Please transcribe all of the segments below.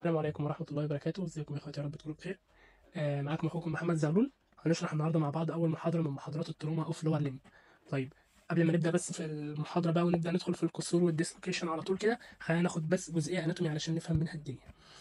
السلام عليكم ورحمة الله وبركاته، ازيكم يا اخواتي يا رب تكونوا بخير. آه معاكم اخوكم محمد زغلول، هنشرح النهارده مع بعض أول محاضرة من محاضرات التروما اوف لور ليمب. طيب قبل ما نبدأ بس في المحاضرة بقى ونبدأ ندخل في الكسور والديسلوكيشن على طول كده، خلينا ناخد بس جزئية اناتومي علشان نفهم منها الدنيا.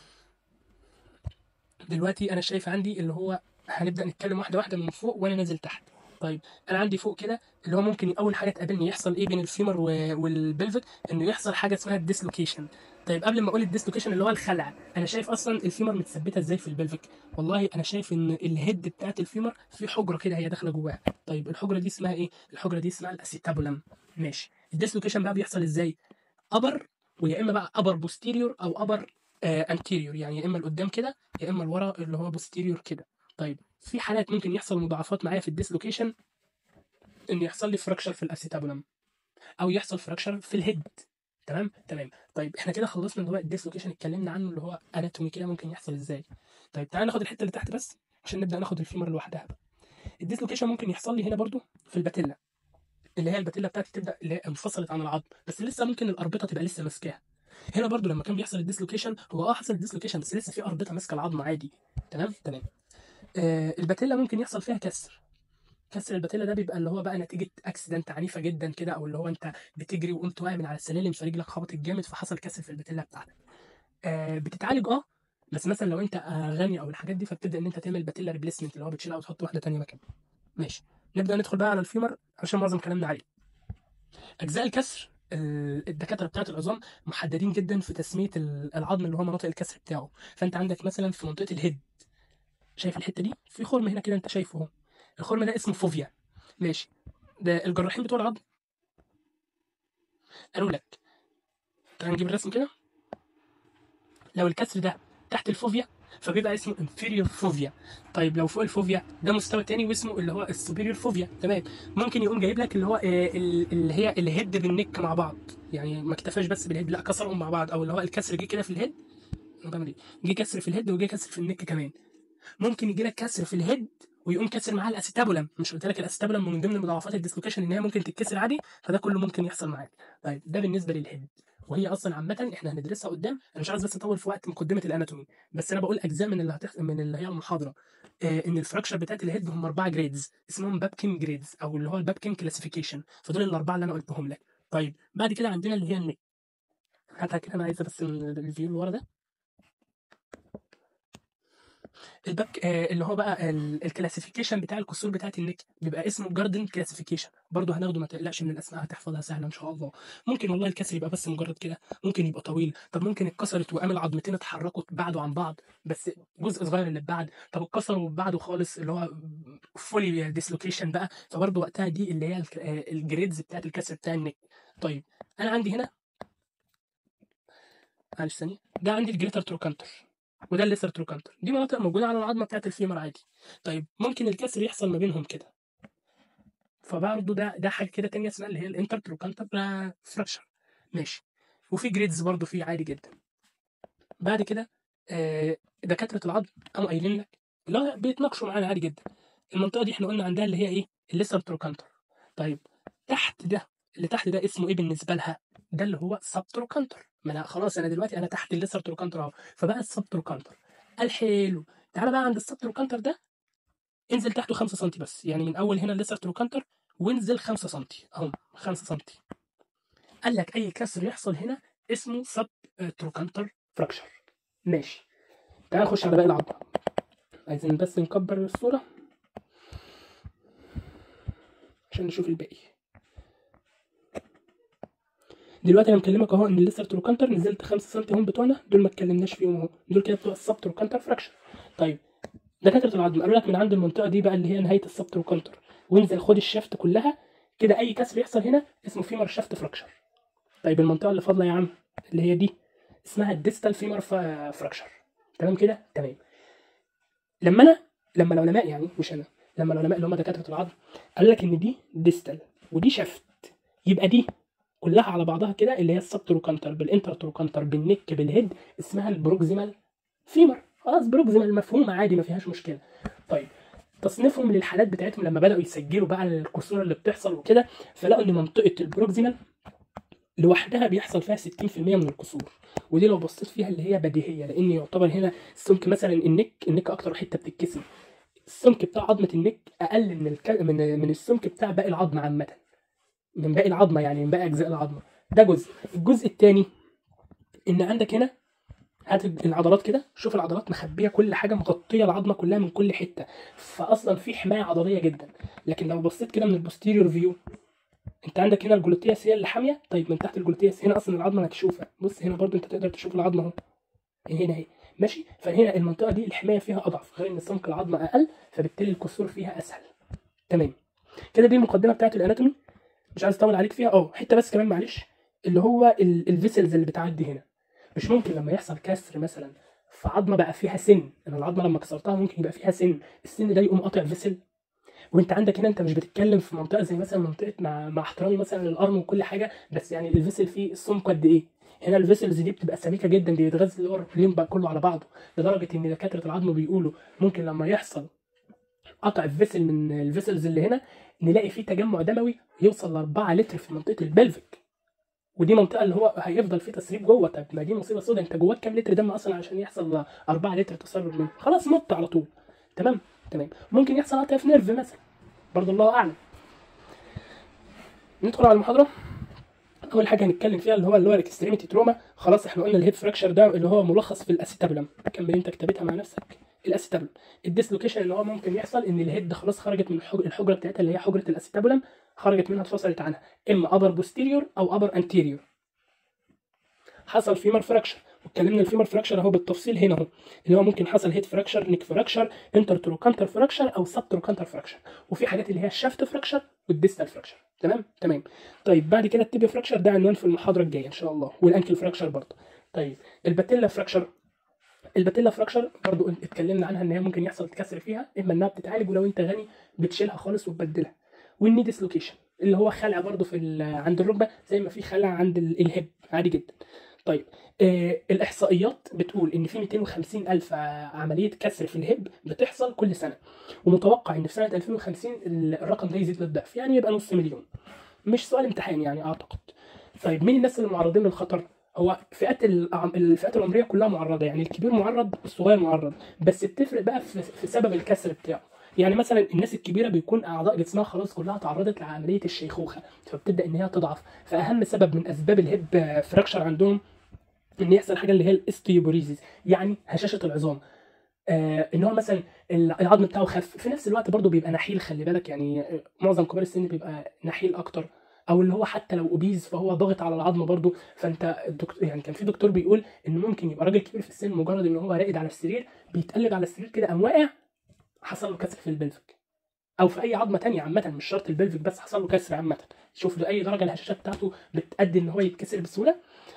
دلوقتي أنا شايف عندي اللي هو هنبدأ نتكلم واحدة واحدة من فوق وأنا نازل تحت. طيب أنا عندي فوق كده اللي هو ممكن أول حاجة تقابلني يحصل إيه بين الفيمر و- والبلفيك إنه يحصل حاجة اسمها الديسلوكيشن. طيب قبل ما اقول الديسلوكيشن اللي هو الخلع انا شايف اصلا الفيمر متثبته ازاي في البلفيك والله انا شايف ان الهيد بتاعت الفيمر في حجره كده هي داخله جواها طيب الحجره دي اسمها ايه الحجره دي اسمها الاسيتابولم ماشي الديسلوكيشن بقى بيحصل ازاي ابر ويا اما بقى ابر بوستيريور او ابر انتيريور يعني يا اما لقدام كده يا اما لورا اللي هو بوستيريور كده طيب في حالات ممكن يحصل مضاعفات معايا في الديسلوكيشن ان يحصل لي فراكشر في الاسيتابولم او يحصل فراكشر في الهيد تمام تمام طيب احنا كده خلصنا اللي هو الديسلوكيشن اتكلمنا عنه اللي هو اناتومي كده ممكن يحصل ازاي طيب تعالى ناخد الحته اللي تحت بس عشان نبدا ناخد الفيمر لوحدها بقى الديسلوكيشن ممكن يحصل لي هنا برضو في الباتيلا اللي هي الباتيلا بتاعتي تبدا اللي هي انفصلت عن العظم بس لسه ممكن الاربطه تبقى لسه ماسكاها هنا برضو لما كان بيحصل الديسلوكيشن هو اه حصل الديسلوكيشن بس لسه في اربطه ماسكه العظم عادي تمام تمام آه الباتيلا ممكن يحصل فيها كسر كسر الباتيلا ده بيبقى اللي هو بقى نتيجه اكسيدنت عنيفه جدا كده او اللي هو انت بتجري وقمت واقع من على السلالم فرجلك خبطت جامد فحصل كسر في الباتيلا بتاعتك آه بتتعالج اه بس مثلا لو انت آه غني او الحاجات دي فبتبدا ان انت تعمل باتيلا ريبليسمنت اللي هو بتشيلها وتحط واحده تانية مكانها ماشي نبدا ندخل بقى على الفيمر عشان معظم كلامنا عليه اجزاء الكسر ال- الدكاتره بتاعه العظام محددين جدا في تسميه ال- العظم اللي هو مناطق الكسر بتاعه فانت عندك مثلا في منطقه الهيد شايف الحته دي في خرم هنا كده انت شايفه اهو الخرم ده اسمه فوفيا ماشي ده الجراحين بتوع العظم قالوا لك تعال نجيب الرسم كده لو الكسر ده تحت الفوفيا فبيبقى اسمه inferior فوفيا طيب لو فوق الفوفيا ده مستوى تاني واسمه اللي هو السوبيريور فوفيا تمام ممكن يقوم جايب لك اللي هو آه، ال- اللي هي الهيد بالنك مع بعض يعني ما اكتفاش بس بالهيد لا كسرهم مع بعض او اللي هو الكسر جه كده في الهيد أنا بعمل ايه جه كسر في الهيد وجه كسر في النك كمان ممكن يجي لك كسر في الهيد ويقوم كسر معاه الاسيتابولم مش قلت لك الاسيتابولم من ضمن مضاعفات الديسلوكيشن ان هي ممكن تتكسر عادي فده كله ممكن يحصل معاك طيب ده بالنسبه للهيد وهي اصلا عامه احنا هندرسها قدام انا مش عايز بس اطول في وقت مقدمه الاناتومي بس انا بقول اجزاء من اللي هتخ... من اللي هي المحاضره آه ان الفراكشر بتاعت الهيد هم اربعه جريدز اسمهم بابكن جريدز او اللي هو البابكن كلاسيفيكيشن فدول الاربعه اللي انا قلتهم لك طيب بعد كده عندنا اللي هي النك هاتها كده انا عايزه بس من الفيو اللي ورا ده الباك آه، اللي هو بقى ال- الكلاسيفيكيشن بتاع الكسور بتاعت النك بيبقى اسمه جاردن كلاسيفيكيشن برضه هناخده ما تقلقش من الاسماء هتحفظها سهله ان شاء الله ممكن والله الكسر يبقى بس مجرد كده ممكن يبقى طويل طب ممكن اتكسرت وقام العظمتين اتحركوا بعدوا عن بعض بس جزء صغير اللي بعد طب اتكسروا بعده خالص اللي هو فولي ديسلوكيشن بقى فبرضه وقتها دي اللي هي الك- آه، الجريدز بتاعت الكسر بتاع النك طيب انا عندي هنا معلش ثانيه ده عندي الجريتر تروكانتر وده الليسر تروكانتر دي مناطق موجوده على العظمه بتاعت الفيمر عادي طيب ممكن الكسر يحصل ما بينهم كده فبرضه ده ده حاجه كده تانية اسمها اللي هي الانتر تروكانتر فراكشر ماشي وفي جريدز برضه فيه عادي جدا بعد كده آه، دكاتره العظم قاموا قايلين لك لا بيتناقشوا معانا عادي جدا المنطقه دي احنا قلنا عندها اللي هي ايه الليسر تروكانتر طيب تحت ده اللي تحت ده اسمه ايه بالنسبه لها ده اللي هو سب تروكانتر ما انا خلاص انا دلوقتي انا تحت الليسر تروكانتر اهو فبقى السب تروكانتر الحلو تعالى بقى عند السب تروكانتر ده انزل تحته 5 سم بس يعني من اول هنا الليسر تروكانتر وانزل 5 سم اهو 5 سم قال لك اي كسر يحصل هنا اسمه سب تروكانتر فراكشر ماشي تعال نخش على باقي العظمه عايزين بس نكبر الصوره عشان نشوف الباقي دلوقتي انا مكلمك اهو ان الليسر تروكانتر نزلت 5 سم هم بتوعنا دول ما اتكلمناش فيهم اهو دول كده بتوع السب تروكانتر فراكشر طيب دكاتره العظم قالوا لك من عند المنطقه دي بقى اللي هي نهايه السب تروكانتر وانزل خد الشافت كلها كده اي كسر يحصل هنا اسمه فيمر شافت فراكشر طيب المنطقه اللي فاضله يا عم اللي هي دي اسمها الديستال فيمر فراكشر تمام كده تمام لما انا لما العلماء يعني مش انا لما العلماء اللي هم دكاتره العظم قال لك ان دي ديستال ودي شافت يبقى دي كلها على بعضها كده اللي هي السبتروكانتر بالانترتروكانتر بالنك بالهيد اسمها البروكسيمال فيمر خلاص بروكسيمال مفهومه عادي ما فيهاش مشكله طيب تصنيفهم للحالات بتاعتهم لما بداوا يسجلوا بقى الكسور اللي بتحصل وكده فلقوا ان منطقه البروكسيمال لوحدها بيحصل فيها 60% من الكسور ودي لو بصيت فيها اللي هي بديهيه لان يعتبر هنا السمك مثلا النك النك اكتر حته بتتكسر السمك بتاع عظمه النك اقل من الك... من من السمك بتاع باقي العظمه عامه من باقي العظمه يعني من باقي اجزاء العظمه ده جزء الجزء الثاني ان عندك هنا هات العضلات كده شوف العضلات مخبيه كل حاجه مغطيه العظمه كلها من كل حته فاصلا في حمايه عضليه جدا لكن لو بصيت كده من البوستيريور فيو انت عندك هنا الجلوتياس هي اللي حاميه طيب من تحت الجلوتياس هنا اصلا العظمه مكشوفه بص هنا برضو انت تقدر تشوف العظمه اهو هنا اهي ماشي فهنا المنطقه دي الحمايه فيها اضعف غير ان سمك العظمه اقل فبالتالي الكسور فيها اسهل تمام كده دي المقدمه بتاعت الاناتومي مش عايز اطول عليك فيها اه حته بس كمان معلش اللي هو الفيسلز اللي بتعدي هنا مش ممكن لما يحصل كسر مثلا في عظمه بقى فيها سن انا العظمه لما كسرتها ممكن يبقى فيها سن السن ده يقوم قاطع فيسل وانت عندك هنا انت مش بتتكلم في منطقه زي مثلا منطقه مع, مع احترامي مثلا للارم وكل حاجه بس يعني الفيسل فيه السمك قد ايه هنا الفيسلز دي بتبقى سميكه جدا دي بتغذي اللي هو البلين بقى كله على بعضه لدرجه ان دكاتره العظم بيقولوا ممكن لما يحصل قطع الفيسل من الفيسلز اللي هنا نلاقي فيه تجمع دموي يوصل ل 4 لتر في منطقه البلفيك ودي منطقه اللي هو هيفضل فيه تسريب جوه طب ما دي مصيبه سوداء انت جواك كام لتر دم اصلا عشان يحصل 4 لتر تسرب منه خلاص مت على طول تمام تمام ممكن يحصل قطع في نيرف مثلا برضه الله اعلم ندخل على المحاضره اول حاجه هنتكلم فيها اللي هو اللي هو الاكستريميتي تروما خلاص احنا قلنا الهيب فراكشر ده اللي هو ملخص في الاسيتابولم كمل انت كتابتها مع نفسك الاسيتابولم الديسلوكيشن اللي هو ممكن يحصل ان الهيد خلاص خرجت من الحجره بتاعتها اللي هي حجره الاسيتابولم خرجت منها اتفصلت عنها اما ابر بوستيريور او ابر انتيريور حصل فيمر فراكشر واتكلمنا الفيمر فراكشر اهو بالتفصيل هنا اهو اللي هو ممكن حصل هيد فراكشر نيك فراكشر انتر تروكانتر فراكشر او سب تروكانتر فراكشر وفي حاجات اللي هي الشافت فراكشر والديستال فراكشر تمام تمام طيب بعد كده التيبيا فراكشر ده عنوان في المحاضره الجايه ان شاء الله والانكل فراكشر برضه طيب الباتيلا فراكشر الباتيلا فراكشر برضو اتكلمنا عنها ان هي ممكن يحصل كسر فيها اما انها بتتعالج ولو انت غني بتشيلها خالص وتبدلها والني ديسلوكيشن اللي هو خلع برضو في عند الركبه زي ما في خلع عند الهيب عادي جدا طيب آه الاحصائيات بتقول ان في 250 الف عمليه كسر في الهيب بتحصل كل سنه ومتوقع ان في سنه 2050 الرقم ده يزيد للضعف يعني يبقى نص مليون مش سؤال امتحان يعني اعتقد طيب مين الناس اللي معرضين للخطر هو فئات الفئات العمريه كلها معرضه يعني الكبير معرض الصغير معرض بس بتفرق بقى في سبب الكسر بتاعه يعني مثلا الناس الكبيره بيكون اعضاء جسمها خلاص كلها تعرضت لعمليه الشيخوخه فبتبدا ان هي تضعف فاهم سبب من اسباب الهيب فراكشر عندهم ان يحصل حاجه اللي هي الاستيوبوريزيس يعني هشاشه العظام آه ان هو مثلا العظم بتاعه خف في نفس الوقت برضه بيبقى نحيل خلي بالك يعني معظم كبار السن بيبقى نحيل اكتر او اللي هو حتى لو اوبيز فهو ضاغط على العظم برضه فانت الدكتور يعني كان في دكتور بيقول ان ممكن يبقى راجل كبير في السن مجرد ان هو راقد على السرير بيتقلب على السرير كده قام واقع حصل له كسر في البلفيك او في اي عظمه تانية عامه مش شرط البلفيك بس حصل له كسر عامه شوف لاي درجه الهشاشه بتاعته بتأدي ان هو يتكسر بسهوله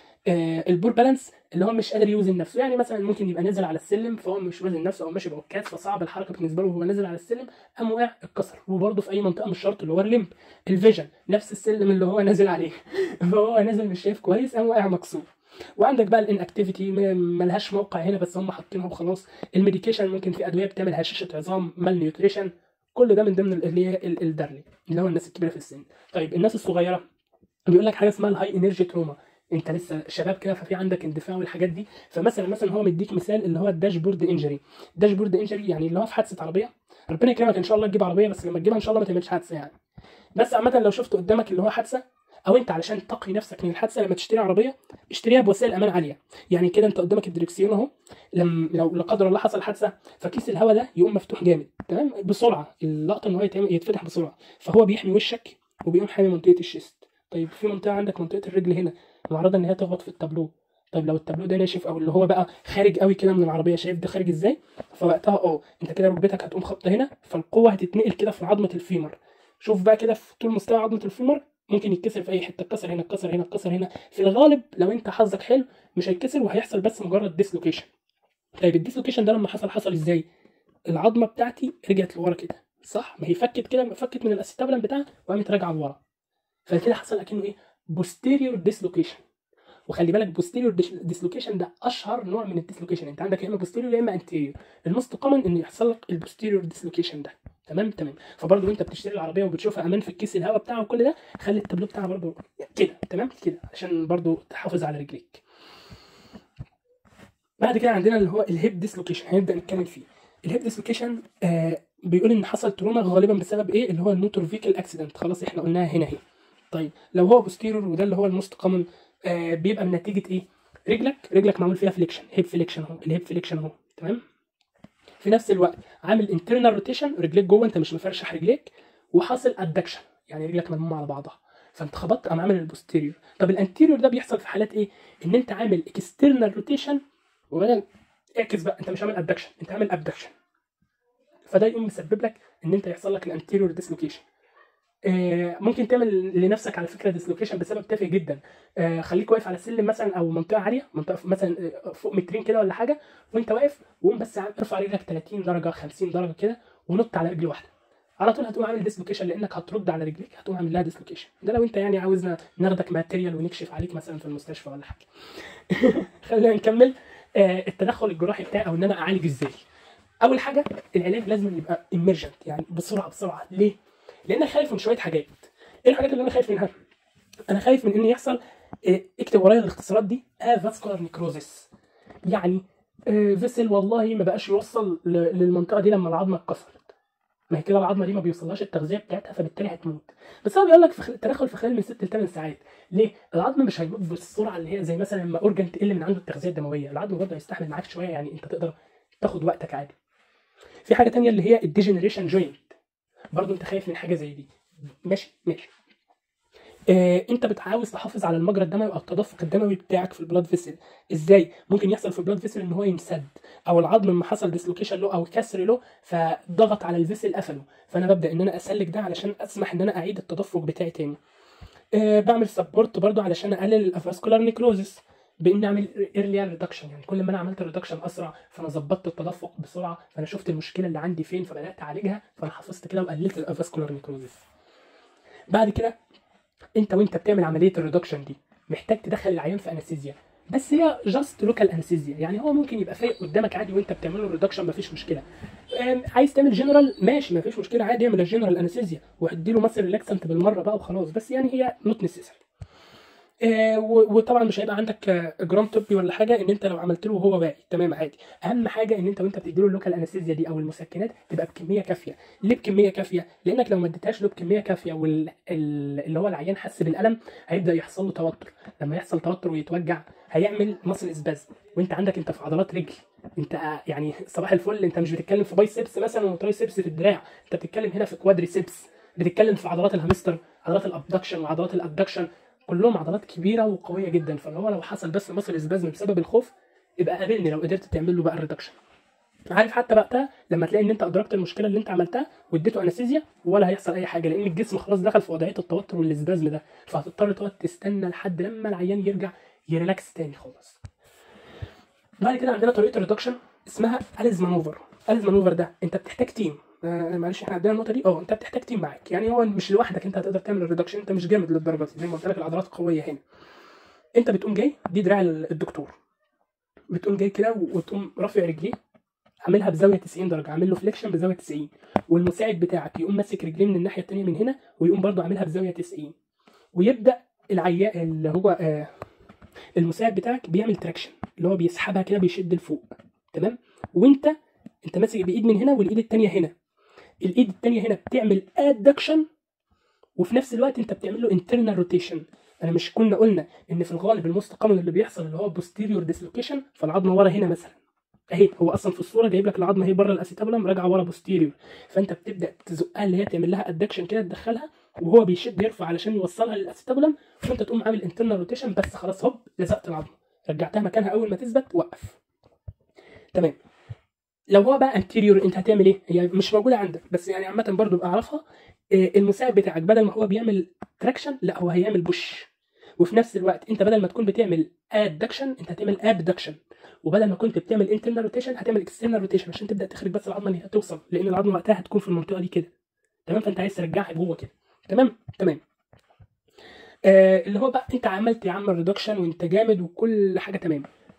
آه البور بالانس اللي هو مش قادر يوزن نفسه يعني مثلا ممكن يبقى نازل على السلم فهو مش وازن نفسه او ماشي بعكاز فصعب الحركه بالنسبه له وهو نازل على السلم قام وقع اتكسر وبرده في اي منطقه مش شرط اللي هو الليمب الفيجن نفس السلم اللي هو نازل عليه فهو نازل مش شايف كويس قام واقع مكسور وعندك بقى الانكتيفيتي ملهاش موقع هنا بس هم حاطينها وخلاص الميديكيشن ممكن في ادويه بتعمل هشاشه عظام مال نيوتريشن كل ده من ضمن اللي هي الدرلي اللي هو الناس الكبيره في السن طيب الناس الصغيره بيقول لك حاجه اسمها الهاي انرجي تروما انت لسه شباب كده ففي عندك اندفاع والحاجات دي فمثلا مثلا هو مديك مثال اللي هو الداشبورد انجري الداشبورد انجري يعني اللي هو في حادثه عربيه ربنا يكرمك ان شاء الله تجيب عربيه بس لما تجيبها ان شاء الله ما تعملش حادثه يعني بس عامه لو شفت قدامك اللي هو حادثه او انت علشان تقي نفسك من الحادثه لما تشتري عربيه اشتريها بوسائل امان عاليه يعني كده انت قدامك الدركسيون اهو لما لو لا قدر الله حصل حادثه فكيس الهواء ده يقوم مفتوح جامد تمام بسرعه اللقطه ان هو يتعمل يتفتح بسرعه فهو بيحمي وشك وبيقوم حامي منطقه الشيست طيب في منطقه عندك منطقه الرجل هنا معرضه ان هي تخبط في التابلو طيب لو التابلو ده ناشف او اللي هو بقى خارج قوي كده من العربيه شايف ده خارج ازاي فوقتها اه انت كده ركبتك هتقوم خبطه هنا فالقوه هتتنقل كده في عظمه الفيمر شوف بقى كده في طول مستوى عظمه الفيمر ممكن يتكسر في اي حته اتكسر هنا اتكسر هنا اتكسر هنا في الغالب لو انت حظك حلو مش هيتكسر وهيحصل بس مجرد ديسلوكيشن طيب الديسلوكيشن ده لما حصل حصل ازاي العظمه بتاعتي رجعت لورا كده صح ما هي فكت كده فكت من الاسيتابلم بتاعها وقامت راجعه لورا فكده حصل اكنه ايه بوستيريور ديسلوكيشن وخلي بالك بوستيريور ديسلوكيشن ده اشهر نوع من الديسلوكيشن انت عندك يا اما بوستيريور يا اما انتيريور الموست كومن ان يحصل لك البوستيريور ديسلوكيشن ده تمام تمام فبرضه وانت بتشتري العربيه وبتشوفها امان في الكيس الهواء بتاعها وكل ده خلي التابلو بتاعها برضه كده تمام كده عشان برضه تحافظ على رجليك بعد كده عندنا اللي هو الهيب ديسلوكيشن هنبدا نتكلم فيه الهيب ديسلوكيشن آه بيقول ان حصل تروما غالبا بسبب ايه اللي هو الموتور فيكل اكسيدنت خلاص احنا قلناها هنا اهي طيب لو هو بوستيرور وده اللي هو الموست كومن آه بيبقى من نتيجه ايه رجلك رجلك معمول فيها فليكشن هيب فليكشن اهو الهيب فليكشن اهو تمام في نفس الوقت عامل انترنال روتيشن رجليك جوه انت مش مفرشح رجليك وحاصل ادكشن يعني رجلك ملمومه على بعضها فانت خبطت قام عامل البوستيريور طب الانتيريور ده بيحصل في حالات ايه ان انت عامل اكسترنال روتيشن وبعدين اعكس بقى انت مش عامل ادكشن انت عامل ابدكشن فده يقوم مسبب لك ان انت يحصل لك الانتيريور ديسلوكيشن آه، ممكن تعمل لنفسك على فكره ديسلوكيشن بسبب تافه جدا آه، خليك واقف على سلم مثلا او منطقه عاليه منطقه ف- مثلا آه، فوق مترين كده ولا حاجه وانت واقف وقوم بس عم- ارفع رجلك 30 درجه 50 درجه كده ونط على رجل واحده على طول هتقوم عامل ديسلوكيشن لانك هترد على رجليك هتقوم عامل لها ديسلوكيشن ده لو انت يعني عاوزنا ناخدك ماتيريال ونكشف عليك مثلا في المستشفى ولا حاجه خلينا نكمل آه، التدخل الجراحي بتاعي او ان انا اعالج ازاي اول حاجه العلاج لازم يبقى ايمرجنت يعني بسرعه بسرعه ليه لان انا خايف من شويه حاجات ايه الحاجات اللي انا خايف منها انا خايف من ان يحصل آه، اكتب ورايا الاختصارات دي افاسكولار نيكروزيس يعني آه، فيسل والله ما بقاش يوصل ل- للمنطقه دي لما العظمه اتكسرت ما هي كده العظمه دي ما بيوصلهاش التغذيه بتاعتها فبالتالي هتموت بس هو بيقول لك في خل- التدخل في خلال من 6 ل 8 ساعات ليه العظم مش هيموت بالسرعه اللي هي زي مثلا لما اورجن تقل من عنده التغذيه الدمويه العظم برضه هيستحمل معاك شويه يعني انت تقدر تاخد وقتك عادي في حاجه تانية اللي هي الديجنريشن جوينت برضه انت خايف من حاجه زي دي ماشي ماشي آه، انت بتعاوز تحافظ على المجرى الدموي او التدفق الدموي بتاعك في البلاد فيسل ازاي ممكن يحصل في البلاد فيسل ان هو ينسد او العظم لما حصل ديسلوكيشن له او كسر له فضغط على الفيسل قفله فانا ببدا ان انا اسلك ده علشان اسمح ان انا اعيد التدفق بتاعي تاني آه، بعمل سبورت برضو علشان اقلل الافاسكولار نيكروزس بان اعمل ايرلي ريدكشن يعني كل ما انا عملت ريدكشن اسرع فانا ظبطت التدفق بسرعه فانا شفت المشكله اللي عندي فين فبدات اعالجها فانا حافظت كده وقللت الافاسكولار نيكروزس بعد كده انت وانت بتعمل عمليه الريدكشن دي محتاج تدخل العيان في انستيزيا بس هي جاست لوكال انستيزيا يعني هو ممكن يبقى فايق قدامك عادي وانت بتعمل له الريدكشن مفيش مشكله آم، عايز تعمل جنرال ماشي مفيش مشكله عادي اعمل الجنرال انستيزيا وادي له مثلا ريلاكسنت بالمره بقى وخلاص بس يعني هي نوت نيسيسري آه، و- وطبعا مش هيبقى عندك آه، اجرام طبي ولا حاجه ان انت لو عملت له وهو واعي تمام عادي اهم حاجه ان انت وانت بتدي له اللوكال انستيزيا دي او المسكنات تبقى بكميه كافيه ليه بكميه كافيه لانك لو ما اديتهاش له بكميه كافيه واللي هو العيان حس بالالم هيبدا يحصل له توتر لما يحصل توتر ويتوجع هيعمل مصل اسباز وانت عندك انت في عضلات رجل انت آه، يعني صباح الفل انت مش بتتكلم في بايسبس مثلا وترايسبس في الدراع انت بتتكلم هنا في كوادريسبس بتتكلم في عضلات الهامستر عضلات الابدكشن وعضلات الادكشن كلهم عضلات كبيره وقويه جدا فاللي هو لو حصل بس مصل اسبازم بسبب الخوف يبقى قابلني لو قدرت تعمل له بقى الريدكشن عارف حتى وقتها لما تلاقي ان انت ادركت المشكله اللي انت عملتها واديته انستيزيا ولا هيحصل اي حاجه لان الجسم خلاص دخل في وضعيه التوتر والاسبازم ده فهتضطر تقعد تستنى لحد لما العيان يرجع يريلاكس تاني خالص بعد كده عندنا طريقه الريدكشن اسمها اليز مانوفر اليز مانوفر ده انت بتحتاج تيم آه، معلش احنا عندنا النقطه دي اه انت بتحتاج تيم معاك يعني هو مش لوحدك انت هتقدر تعمل الريدكشن انت مش جامد للدرجه دي زي ما قلت لك العضلات قويه هنا انت بتقوم جاي دي دراع الدكتور بتقوم جاي كده وتقوم رافع رجليه عاملها بزاويه 90 درجه عامل له فليكشن بزاويه 90 والمساعد بتاعك يقوم ماسك رجليه من الناحيه الثانيه من هنا ويقوم برضه عاملها بزاويه 90 ويبدا العيان اللي هو آه المساعد بتاعك بيعمل تراكشن اللي هو بيسحبها كده بيشد لفوق تمام وانت انت ماسك بايد من هنا والايد الثانيه هنا الايد الثانيه هنا بتعمل ادكشن وفي نفس الوقت انت بتعمل له انترنال روتيشن انا مش كنا قلنا ان في الغالب الموست كومن اللي بيحصل اللي هو بوستيريور ديسلوكيشن فالعظمه ورا هنا مثلا اهي هو اصلا في الصوره جايب لك العظمه اهي بره الاسيتابولم راجعه ورا بوستيريور فانت بتبدا تزقها اللي هي تعمل لها ادكشن كده تدخلها وهو بيشد يرفع علشان يوصلها للاسيتابولم وانت تقوم عامل انترنال روتيشن بس خلاص هوب لزقت العظمه رجعتها مكانها اول ما تثبت وقف تمام لو هو بقى انتيريور انت هتعمل ايه؟ هي مش موجوده عندك بس يعني عامه برضو ابقى اعرفها آه، المساعد بتاعك بدل ما هو بيعمل تراكشن لا هو هيعمل بوش وفي نفس الوقت انت بدل ما تكون بتعمل ادكشن انت هتعمل ابدكشن وبدل ما كنت بتعمل انترنال روتيشن هتعمل اكسترنال روتيشن عشان تبدا تخرج بس العظمه اللي هتوصل لان العظمه وقتها هتكون في المنطقه دي كده تمام فانت عايز ترجعها جوه كده تمام تمام آه اللي هو بقى انت عملت يا عم الريدكشن وانت جامد وكل حاجه تمام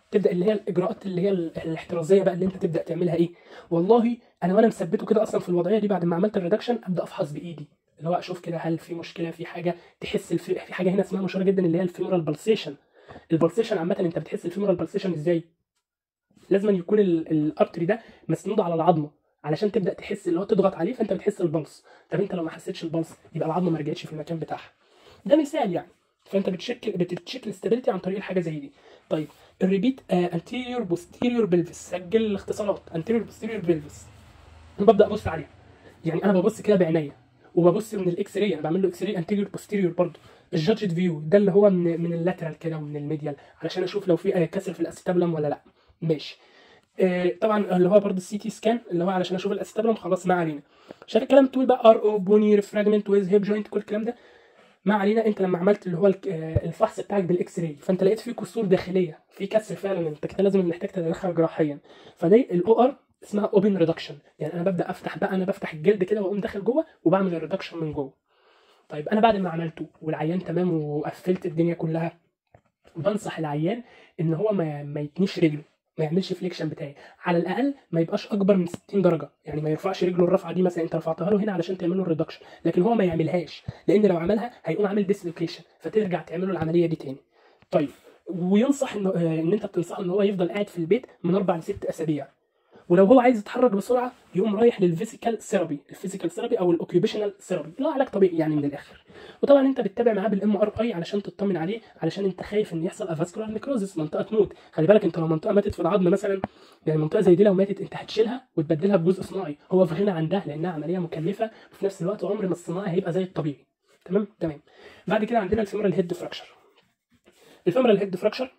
تبدا اللي هي الاجراءات اللي هي ال- الاحترازيه بقى اللي انت تبدا تعملها ايه والله انا وانا مثبته كده اصلا في الوضعيه دي بعد ما عملت الريدكشن ابدا افحص بايدي اللي هو اشوف كده هل في مشكله في حاجه تحس الف... في حاجه هنا اسمها مشهوره جدا اللي هي الفيمورال بالسيشن البلسيشن عامه انت بتحس الفيمورال بالسيشن ازاي لازم يكون ال- الارتري ده مسنود على العظمه علشان تبدا تحس اللي هو تضغط عليه فانت بتحس البلس طب انت لو ما حسيتش البلس يبقى العظمه ما رجعتش في المكان بتاعها ده مثال يعني فانت بتشكل بتتشيك الاستابيليتي عن طريق الحاجه زي دي طيب الريبيت انتيريور بوستيريور بلفس سجل الاختصارات انتيريور بوستيريور بلفس انا ببدا ابص عليها يعني انا ببص كده بعينيا وببص من الاكس راي انا بعمل له اكس راي انتيريور بوستيريور برضه الجادجد فيو ده اللي هو من من اللاترال كده ومن الميديال علشان اشوف لو في آه، كسر في الاستابلم ولا لا ماشي آه، طبعا اللي هو برضه السي تي سكان اللي هو علشان اشوف الاستابلم خلاص ما علينا شايف الكلام تقول بقى ار او بوني ريفراجمنت ويز هيب جوينت كل الكلام ده ما علينا انت لما عملت اللي هو الك- آه، الفحص بتاعك بالاكس راي فانت لقيت فيه كسور داخليه في كسر فعلا انت كده لازم محتاج تتدخل جراحيا فده الاو ار اسمها اوبن ريدكشن يعني انا ببدا افتح بقى انا بفتح الجلد كده واقوم داخل جوه وبعمل الريدكشن من جوه طيب انا بعد ما عملته والعيان تمام وقفلت الدنيا كلها بنصح العيان ان هو ما, ما يتنيش رجله ما يعملش فليكشن بتاعي على الاقل ما يبقاش اكبر من 60 درجه يعني ما يرفعش رجله الرفعه دي مثلا انت رفعتها له هنا علشان تعمل له الريدكشن لكن هو ما يعملهاش لان لو عملها هيقوم عامل ديسلوكيشن فترجع تعمل له العمليه دي تاني طيب وينصح ان آه، ان انت بتنصحه ان هو يفضل قاعد في البيت من اربع لست اسابيع ولو هو عايز يتحرك بسرعه يقوم رايح للفيزيكال ثيرابي الفيزيكال ثيرابي او الاوكيوبيشنال ثيرابي اللي هو علاج طبيعي يعني من الاخر وطبعا انت بتتابع معاه بالام ار اي علشان تطمن عليه علشان انت خايف ان يحصل افاسكولار نيكروزس منطقه تموت خلي بالك انت لو منطقه ماتت في العظم مثلا يعني منطقه زي دي لو ماتت انت هتشيلها وتبدلها بجزء صناعي هو في غنى عن ده لانها عمليه مكلفه وفي نفس الوقت عمر ما الصناعي هيبقى زي الطبيعي تمام تمام بعد كده عندنا الفيمورال هيد فراكشر الفيمورال هيد فراكشر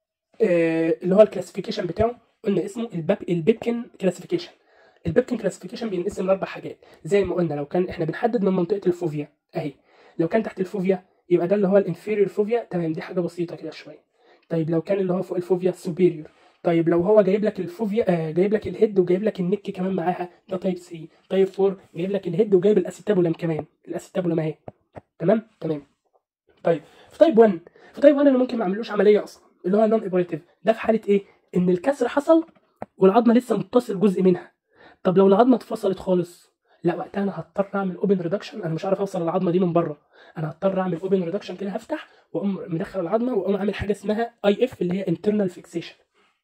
آه اللي هو الكلاسيفيكيشن بتاعه قلنا اسمه الباب البيبكن كلاسيفيكيشن البيبكن كلاسيفيكيشن بينقسم لاربع حاجات زي ما قلنا لو كان احنا بنحدد من منطقه الفوفيا اهي لو كان تحت الفوفيا يبقى ده اللي هو الانفيريور فوفيا تمام دي حاجه بسيطه كده شويه طيب لو كان اللي هو فوق الفوفيا سوبيريور طيب لو هو جايب لك الفوفيا آه جايب لك الهيد وجايب لك النك كمان معاها ده تايب 3 تايب 4 جايب لك الهيد وجايب الاسيتابولم كمان الاسيتابولم اهي تمام تمام طيب في تايب 1 في تايب 1 انا ممكن ما اعملوش عمليه اصلا اللي هو نون اوبريتيف ده في حاله ايه ان الكسر حصل والعظمه لسه متصل جزء منها طب لو العظمه اتفصلت خالص لا وقتها انا هضطر اعمل اوبن ريدكشن انا مش عارف اوصل العظمه دي من بره انا هضطر اعمل اوبن ريدكشن كده هفتح واقوم مدخل العظمه واقوم عامل حاجه اسمها اي اف اللي هي انترنال فيكسيشن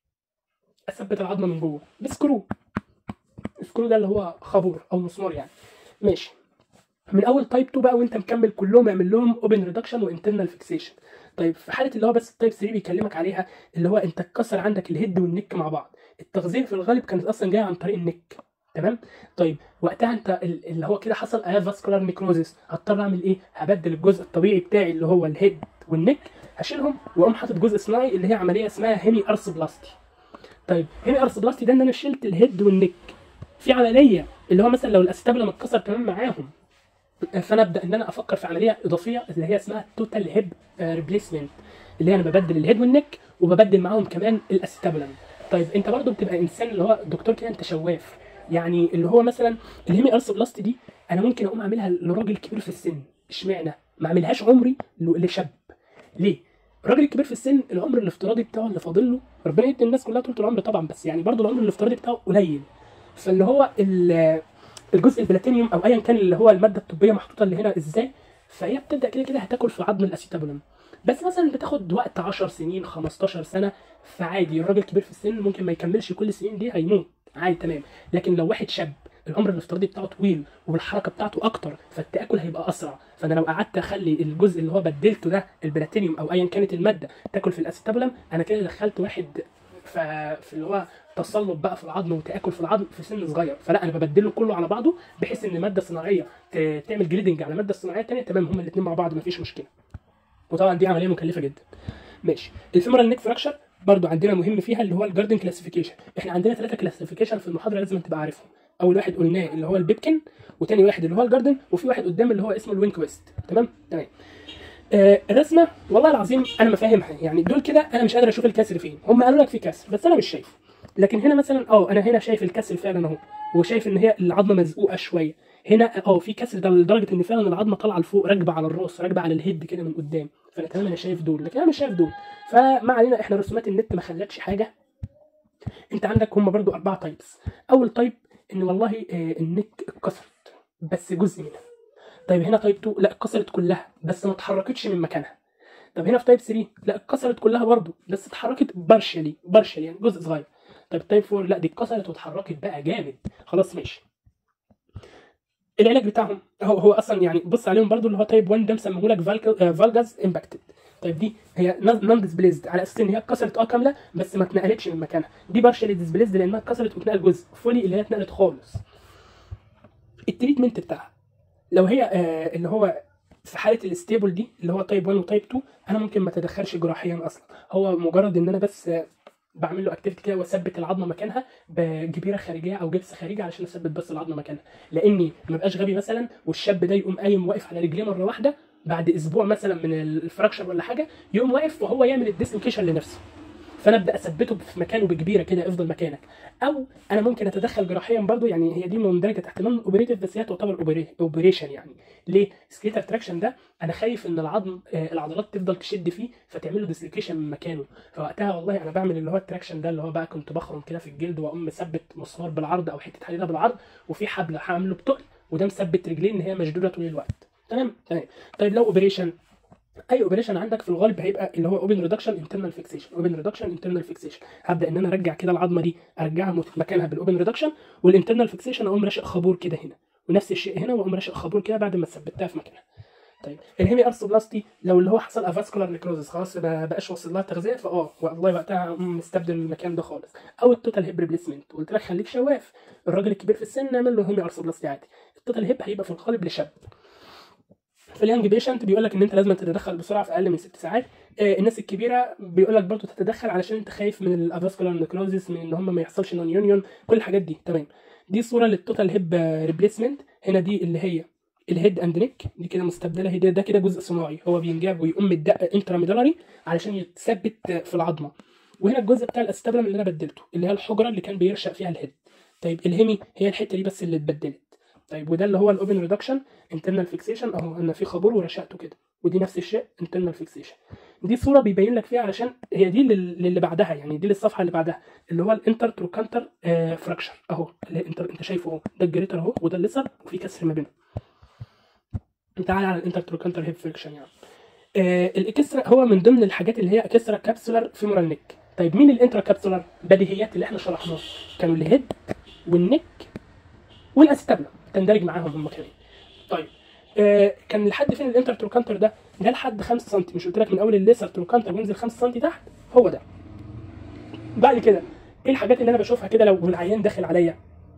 اثبت العظمه من جوه بسكرو السكرو ده اللي هو خابور او مسمار يعني ماشي من اول تايب 2 بقى وانت مكمل كلهم اعمل لهم اوبن ريدكشن وانترنال فيكسيشن طيب في حاله اللي هو بس التايب 3 بيكلمك عليها اللي هو انت اتكسر عندك الهيد والنك مع بعض التغذيه في الغالب كانت اصلا جايه عن طريق النك تمام طيب وقتها انت ال- اللي هو كده حصل ايا فاسكولار نيكروزيس هضطر اعمل ايه هبدل الجزء الطبيعي بتاعي اللي هو الهيد والنك هشيلهم واقوم حاطط جزء صناعي اللي هي عمليه اسمها هيمي ارث بلاستي طيب هيمي ارث بلاستي ده ان انا شلت الهيد والنك في عمليه اللي هو مثلا لو الاستابلم اتكسر كمان معاهم فانا ابدا ان انا افكر في عمليه اضافيه اللي هي اسمها توتال هيب ريبليسمنت اللي هي انا ببدل الهيد والنك وببدل معاهم كمان الاستابلم طيب انت برضو بتبقى انسان اللي هو دكتور كده انت شواف يعني اللي هو مثلا الهيمي ارث بلاست دي انا ممكن اقوم اعملها لراجل كبير في السن اشمعنى ما اعملهاش عمري ل- لشاب ليه الراجل الكبير في السن العمر الافتراضي بتاعه اللي فاضل له ربنا يدي الناس كلها طول العمر طبعا بس يعني برضو العمر الافتراضي بتاعه قليل فاللي هو ال- الجزء البلاتينيوم او ايا كان اللي هو الماده الطبيه محطوطه اللي هنا ازاي فهي بتبدا كده كده هتاكل في عظم الاسيتابولم بس مثلا بتاخد وقت 10 سنين 15 سنه فعادي الراجل كبير في السن ممكن ما يكملش كل السنين دي هيموت عادي تمام لكن لو واحد شاب العمر الافتراضي بتاعه طويل والحركه بتاعته اكتر فالتاكل هيبقى اسرع فانا لو قعدت اخلي الجزء اللي هو بدلته ده البلاتينيوم او ايا كانت الماده تاكل في الاسيتابولم انا كده دخلت واحد ف- في اللي هو تصلب بقى في العظم وتاكل في العظم في سن صغير فلا انا ببدله كله على بعضه بحيث ان ماده صناعيه ت- تعمل جريدنج على ماده صناعيه تانية تمام هما الاثنين مع بعض مفيش مشكله وطبعا دي عمليه مكلفه جدا ماشي الفيمورال نيك فراكشر برضو عندنا مهم فيها اللي هو الجاردن كلاسيفيكيشن احنا عندنا ثلاثه كلاسيفيكيشن في المحاضره لازم تبقى عارفهم اول واحد قلناه اللي هو البيبكن وتاني واحد اللي هو الجاردن وفي واحد قدام اللي هو اسمه الوينك ويست تمام تمام آه الرسمه والله العظيم انا ما فاهمها يعني دول كده انا مش قادر اشوف الكسر فين هم قالوا لك في كسر بس انا مش شايفه لكن هنا مثلا اه انا هنا شايف الكسر فعلا اهو وشايف ان هي العظمه مزقوقه شويه هنا اه في كسر ده لدرجه ان فعلا العظمه طالعه لفوق راكبه على الراس راكبه على الهيد كده من قدام فانا تمام انا شايف دول لكن انا مش شايف دول فما علينا احنا رسومات النت ما خلتش حاجه انت عندك هم برضو اربعه تايبس اول تايب ان والله آه، النك اتكسرت بس جزء منها طيب هنا تايب 2 لا اتكسرت كلها بس ما اتحركتش من مكانها طب هنا في تايب 3 لا اتكسرت كلها برضو بس اتحركت بارشلي بارشلي يعني جزء صغير طيب تايب 4 لا دي اتكسرت واتحركت بقى جامد خلاص ماشي العلاج بتاعهم هو هو اصلا يعني بص عليهم برضو اللي هو تايب 1 ده مسميه لك فالجاز امباكتد طيب دي هي نون ديسبليزد على اساس ان هي اتكسرت اه كامله بس ما اتنقلتش من مكانها دي بارشلي ديسبليزد لانها اتكسرت واتنقل جزء فولي اللي هي اتنقلت خالص التريتمنت بتاعها لو هي آه اللي هو في حاله الاستيبل دي اللي هو تايب 1 وتايب 2 انا ممكن ما اتدخلش جراحيا اصلا هو مجرد ان انا بس آه، بعمل له اكتيفيتي كده واثبت العظمه مكانها بجبيره خارجيه او جبس خارجي علشان اثبت بس العظمه مكانها لاني ما بقاش غبي مثلا والشاب ده يقوم قايم واقف على رجليه مره واحده بعد اسبوع مثلا من الفراكشر ولا حاجه يقوم واقف وهو يعمل الديسلوكيشن لنفسه فانا ابدا اثبته في مكانه بكبيره كده افضل مكانك او انا ممكن اتدخل جراحيا برضو يعني هي دي مندرجه تحت نون اوبريتيف بس هي تعتبر اوبريشن يعني ليه سكيتر تراكشن ده انا خايف ان العظم آه، العضلات تفضل تشد فيه فتعمل له ديسلوكيشن من مكانه فوقتها والله انا بعمل اللي هو التراكشن ده اللي هو بقى كنت بخرم كده في الجلد واقوم مثبت مسمار بالعرض او حته حديده بالعرض وفي حبل هعمله بتقل وده مثبت رجليه ان هي مشدوده طول الوقت تمام تمام طيب لو اوبريشن اي اوبريشن عندك في الغالب هيبقى اللي هو اوبن ريدكشن انترنال فيكسيشن اوبن ريدكشن انترنال فيكسيشن هبدا ان انا ارجع كده العظمه دي ارجعها مت- مكانها بالاوبن ريدكشن والانترنال فيكسيشن اقوم راشق خابور كده هنا ونفس الشيء هنا واقوم راشق خابور كده بعد ما ثبتها في مكانها طيب الهيمي ارثوبلاستي لو اللي هو حصل افاسكولار نيكروزس خلاص ما بقاش واصل لها تغذيه فاه والله وقتها أقوم مستبدل المكان ده خالص او التوتال هيب ريبليسمنت قلت لك خليك شواف الراجل الكبير في السن نعمل له هيمي ارثوبلاستي عادي التوتال هيب هيبقى في الغالب لشاب في اليانج بيشنت بيقول لك ان انت لازم تتدخل بسرعه في اقل من ست ساعات آه، الناس الكبيره بيقول لك برضه تتدخل علشان انت خايف من الافاسكولار نيكروزيس من ان هم ما يحصلش نون يونيون كل الحاجات دي تمام دي صوره للتوتال هيب ريبليسمنت هنا دي اللي هي الهيد اند نيك دي كده مستبدله هي ده, ده كده جزء صناعي هو بينجاب ويقوم متدق انتراميدالري علشان يتثبت في العظمه وهنا الجزء بتاع الاستابلم اللي انا بدلته اللي هي الحجره اللي كان بيرشق فيها الهيد طيب الهيمي هي الحته دي بس اللي اتبدلت طيب وده اللي هو الاوبن ريدكشن انترنال فيكسيشن اهو انا في خابور ورشقته كده ودي نفس الشيء انترنال فيكسيشن دي صوره بيبين لك فيها علشان هي دي لل- للي بعدها يعني دي للصفحه اللي بعدها اللي هو الانتر تروكانتر آه فراكشر اهو اللي انت انت شايفه اهو ده الجريتر اهو وده الليسر وفي كسر ما بينهم تعالى على الانتر تروكانتر هيب فراكشن يعني آه الاكسترا هو من ضمن الحاجات اللي هي اكسترا كابسولار فيمورال نيك طيب مين الانترا كابسولار بديهيات اللي احنا شرحناها كانوا الهيد والنك والاستابلم تندرج معاهم هم كمان طيب آه كان لحد فين الانتر تروكانتر ده ده لحد 5 سم مش قلت لك من اول الليسر تروكانتر بينزل 5 سم تحت هو ده بعد كده ايه الحاجات اللي انا بشوفها كده لو العيان داخل عليا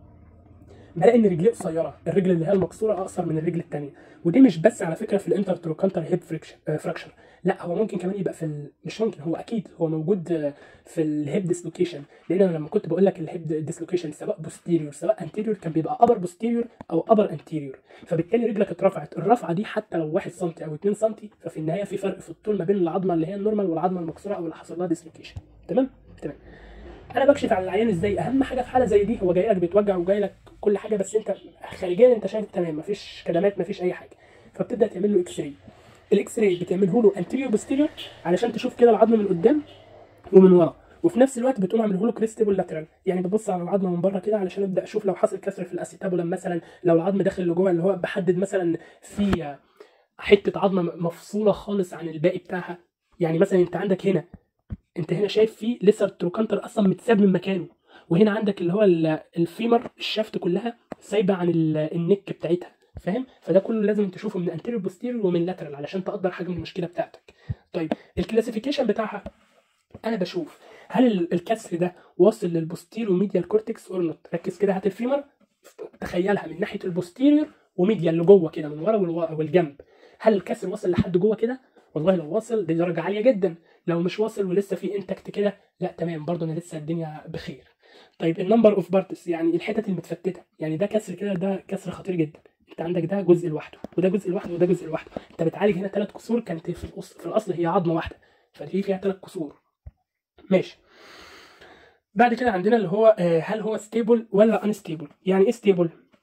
بلاقي ان رجليه قصيره الرجل اللي هي المكسوره اقصر من الرجل الثانيه ودي مش بس على فكره في الانتر تروكانتر هيب فريكشن آه فراكشر لا هو ممكن كمان يبقى في ال... مش ممكن هو اكيد هو موجود آه، في الهيب ديسلوكيشن لان انا لما كنت بقول لك الهيب ديسلوكيشن سواء بوستيريور سواء انتيريور كان بيبقى ابر بوستيريور او ابر انتيريور فبالتالي رجلك اترفعت الرفعه دي حتى لو 1 سم او 2 سم ففي النهايه في فرق في الطول ما بين العظمه اللي هي النورمال والعظمه المكسوره او اللي حصل لها ديسلوكيشن تمام تمام انا بكشف على العيان ازاي اهم حاجه في حاله زي دي هو جاي لك بيتوجع وجاي لك كل حاجه بس انت خارجيا انت شايف تمام مفيش كلمات مفيش اي حاجه فبتبدا تعمل له اكس راي الاكس راي بتعمله له انتيريور بوستيريور علشان تشوف كده العظم من قدام ومن ورا وفي نفس الوقت بتقوم عامله له كريستيبل لاترال يعني ببص على العظمه من بره كده علشان ابدا اشوف لو حصل كسر في الاسيتابولم مثلا لو العظم داخل لجوه اللي هو بحدد مثلا في حته عظمه مفصوله خالص عن الباقي بتاعها يعني مثلا انت عندك هنا انت هنا شايف فيه لسه التروكانتر اصلا متساب من مكانه وهنا عندك اللي هو ال- الفيمر الشافت كلها سايبه عن ال- النك بتاعتها فاهم فده كله لازم تشوفه من انتيريور بوستيريور ومن لاترال علشان تقدر حجم المشكله بتاعتك طيب الكلاسيفيكيشن بتاعها انا بشوف هل ال- الكسر ده واصل للبوستيريور ميديال كورتكس اور نوت ركز كده هات الفيمر تخيلها من ناحيه البوستيريور وميديال لجوه كده من ورا والوا- والجنب هل الكسر واصل لحد جوه كده والله لو واصل دي درجه عاليه جدا لو مش واصل ولسه في انتكت كده لا تمام برضه انا لسه الدنيا بخير طيب النمبر اوف بارتس يعني الحتت المتفتته يعني ده كسر كده ده كسر خطير جدا انت عندك ده جزء لوحده وده جزء لوحده وده جزء لوحده انت بتعالج هنا ثلاث كسور كانت في الاصل في الاصل هي عظمه واحده فدي فيها ثلاث كسور ماشي بعد كده عندنا اللي هو آه، هل هو ستيبل ولا انستيبل يعني ايه ستيبل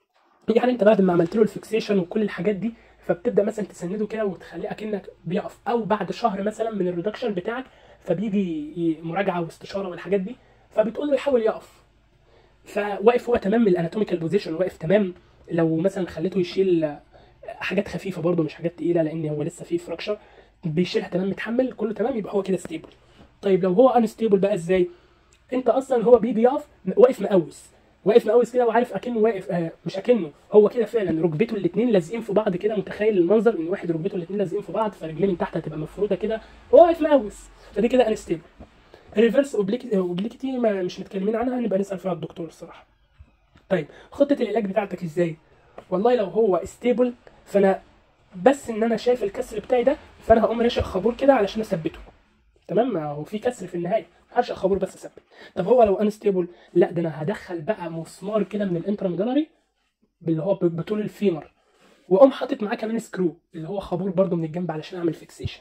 يعني انت بعد ما عملت له الفيكسيشن وكل الحاجات دي فبتبدا مثلا تسنده كده وتخليه اكنك بيقف او بعد شهر مثلا من الريدكشن بتاعك فبيجي ي- مراجعه واستشاره والحاجات دي فبتقول له يحاول يقف فواقف هو تمام من الاناتوميكال بوزيشن واقف تمام لو مثلا خليته يشيل حاجات خفيفه برده مش حاجات تقيله لان هو لسه فيه فراكشر بيشيلها تمام متحمل كله تمام يبقى هو كده ستيبل طيب لو هو انستيبل بقى ازاي انت اصلا هو بيجي يقف واقف مقوس واقف مقوس كده وعارف اكنه واقف آه مش اكنه هو كده فعلا ركبته الاثنين لازقين في بعض كده متخيل المنظر ان واحد ركبته الاثنين لازقين في بعض فرجليه من تحت هتبقى مفروده كده هو واقف مقوس فدي كده انستيبل الريفرس اوبليكيتي ما مش متكلمين عنها هنبقى نسال فيها الدكتور الصراحه طيب خطه العلاج بتاعتك ازاي والله لو هو ستيبل فانا بس ان انا شايف الكسر بتاعي ده فانا هقوم راشق خابور كده علشان اثبته تمام ما هو في كسر في النهايه هرشق خابور بس اثبت طب هو لو انستيبل لا ده انا هدخل بقى مسمار كده من الانتراميدالري اللي هو بطول الفيمر واقوم حاطط معاه كمان سكرو اللي هو خابور برده من الجنب علشان اعمل فيكسيشن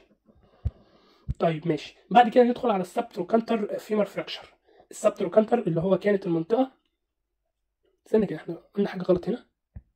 طيب ماشي بعد كده ندخل على السبتروكانتر فيمر فراكشر السبتروكانتر اللي هو كانت المنطقه استنى كده احنا قلنا حاجه غلط هنا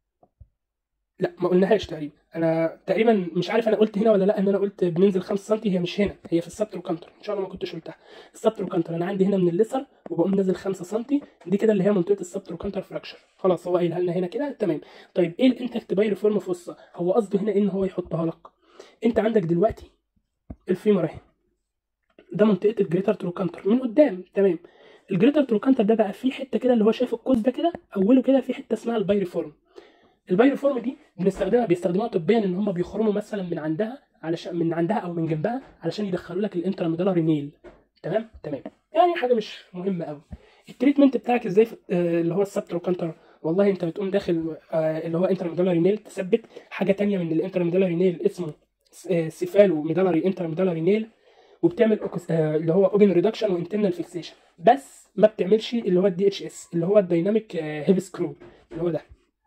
لا ما قلناهاش تقريبا انا تقريبا مش عارف انا قلت هنا ولا لا ان انا قلت بننزل 5 سم هي مش هنا هي في السبتروكانتر ان شاء الله ما كنتش قلتها السبتروكانتر انا عندي هنا من الليسر وبقوم نازل 5 سم دي كده اللي هي منطقه السبتروكانتر فراكشر خلاص هو قايلها لنا هنا كده تمام طيب ايه الانتكت باي ريفورم فوسا هو قصده هنا ان هو يحطها لك انت عندك دلوقتي الفيمر اهي ده منطقه الجريتر تروكانتر من قدام تمام الجريتر تروكانتر ده بقى فيه حته كده اللي هو شايف القوس ده كده اوله كده في حته اسمها البايريفورم البايريفورم دي بنستخدمها بيستخدموها طبيا ان هم بيخرموا مثلا من عندها علشان من عندها او من جنبها علشان يدخلوا لك الانتراميدالاري نيل تمام تمام يعني حاجه مش مهمه قوي التريتمنت بتاعك ازاي في آه، اللي هو السبتروكانتر والله انت بتقوم داخل آه، اللي هو انتراميدالاري نيل تثبت حاجه تانية من الانتراميدالاري نيل اسمه سيفالو ميدالاري انتراميدالاري نيل وبتعمل أوكس- آه، اللي هو اوبن ريدكشن وانترنال فيكسيشن بس ما بتعملش اللي هو الدي اتش اس اللي هو الدايناميك هيب سكرو اللي هو ده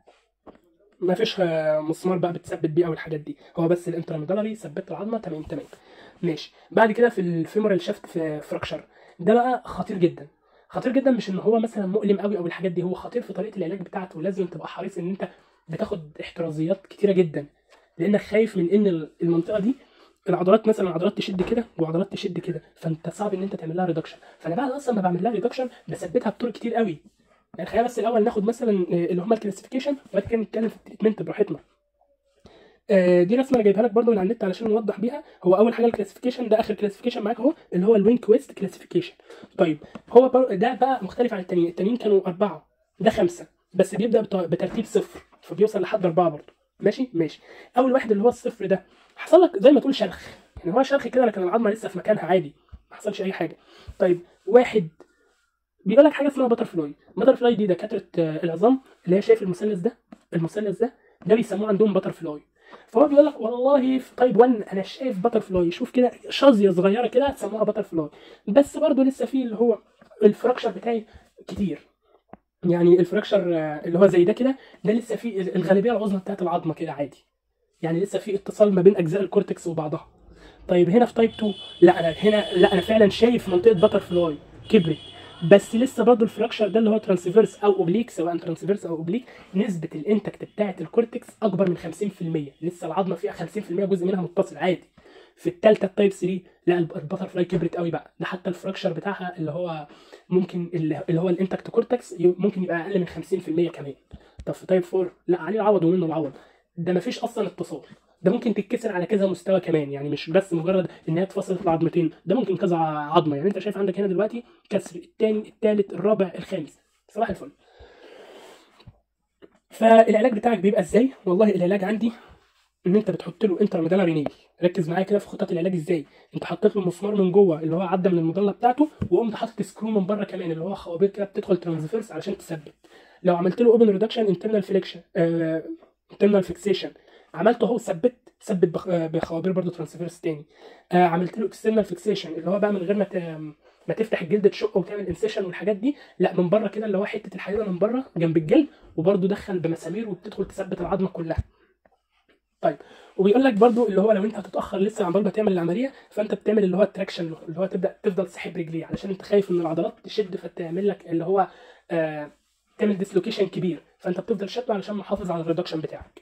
ما فيش آه، مسمار بقى بتثبت بيه او الحاجات دي هو بس الانتراميدالري ثبت العظمه تمام تمام ماشي بعد كده في الفيمورال شافت في فراكشر ده بقى خطير جدا خطير جدا مش ان هو مثلا مؤلم قوي او الحاجات دي هو خطير في طريقه العلاج بتاعته لازم تبقى حريص ان انت بتاخد احترازيات كتيره جدا لانك خايف من ان المنطقه دي العضلات مثلا عضلات تشد كده وعضلات تشد كده فانت صعب ان انت تعمل لها ريدكشن فانا بعد اصلا ما بعمل لها ريدكشن بثبتها بطرق كتير قوي يعني خلينا بس الاول ناخد مثلا آه، اللي هم الكلاسيفيكيشن وبعد كده نتكلم في التريتمنت براحتنا آه، دي رسمه انا جايبها لك برضو من على النت علشان نوضح بيها هو اول حاجه الكلاسيفيكيشن ده اخر كلاسيفيكيشن معاك اهو اللي هو الوين كويست كلاسيفيكيشن طيب هو بر... ده بقى مختلف عن التانيين التانيين كانوا اربعه ده خمسه بس بيبدا بت- بترتيب صفر فبيوصل لحد اربعه برضو ماشي ماشي اول واحد اللي هو الصفر ده حصل لك زي ما تقول شرخ يعني هو شرخ كده لكن العظمه لسه في مكانها عادي ما حصلش اي حاجه طيب واحد بيقول لك حاجه اسمها باتر فلاي باتر فلاي دي دكاتره آه، العظام اللي هي شايف المثلث ده المثلث ده ده بيسموه عندهم باتر فلاي فهو بيقول لك والله في تايب 1 انا شايف باتر فلاي شوف كده شظيه صغيره كده هتسموها باتر فلاي بس برضه لسه في اللي هو الفراكشر بتاعي كتير يعني الفراكشر آه، اللي هو زي ده كده ده لسه في الغالبيه العظمى بتاعت العظمه كده عادي يعني لسه في اتصال ما بين اجزاء الكورتكس وبعضها طيب هنا في تايب 2 لا انا هنا لا انا فعلا شايف منطقه باتر فلاي كبرت بس لسه برضه الفراكشر ده اللي هو ترانسفيرس او اوبليك سواء ترانسفيرس او اوبليك نسبه الانتكت بتاعه الكورتكس اكبر من 50% لسه العظمه فيها 50% جزء منها متصل عادي في الثالثه التايب 3 لا الب- الباتر فلاي كبرت قوي بقى ده حتى الفراكشر بتاعها اللي هو ممكن اللي اللي هو الانتكت كورتكس ي- ممكن يبقى اقل من 50% كمان طب في تايب 4 لا عليه العوض ومنه العوض ده مفيش اصلا اتصال ده ممكن تتكسر على كذا مستوى كمان يعني مش بس مجرد ان هي اتفصلت العظمتين ده ممكن كذا عظمه يعني انت شايف عندك هنا دلوقتي كسر الثاني الثالث الرابع الخامس صباح الفل فالعلاج بتاعك بيبقى ازاي والله العلاج عندي ان انت بتحط له انترميدالاري نيل ركز معايا كده في خطط العلاج ازاي انت حطيت له مسمار من جوه اللي هو عدى من المضله بتاعته وقمت حاطط سكرو من بره كمان اللي هو خوابير كده بتدخل ترانسفيرس علشان تثبت لو عملت له اوبن ريدكشن انترنال فليكشن انترنال فيكسيشن عملته اهو ثبت ثبت بخ- آه، بخوابير برضو ترانسفيرس تاني آه عملت له اكسترنال فيكسيشن اللي هو بقى من غير ما ت... ما تفتح الجلد تشقه وتعمل انسيشن والحاجات دي لا من بره كده اللي هو حته الحديده من بره جنب الجلد وبرضو دخل بمسامير وبتدخل تثبت العظمه كلها طيب وبيقول لك برضو اللي هو لو انت هتتاخر لسه عمال بتعمل العمليه فانت بتعمل اللي هو التراكشن اللي هو تبدا تفضل تسحب رجليه علشان انت خايف ان العضلات تشد فتعمل لك اللي هو آه تعمل ديسلوكيشن كبير فانت بتفضل شده علشان محافظ على الريدكشن بتاعك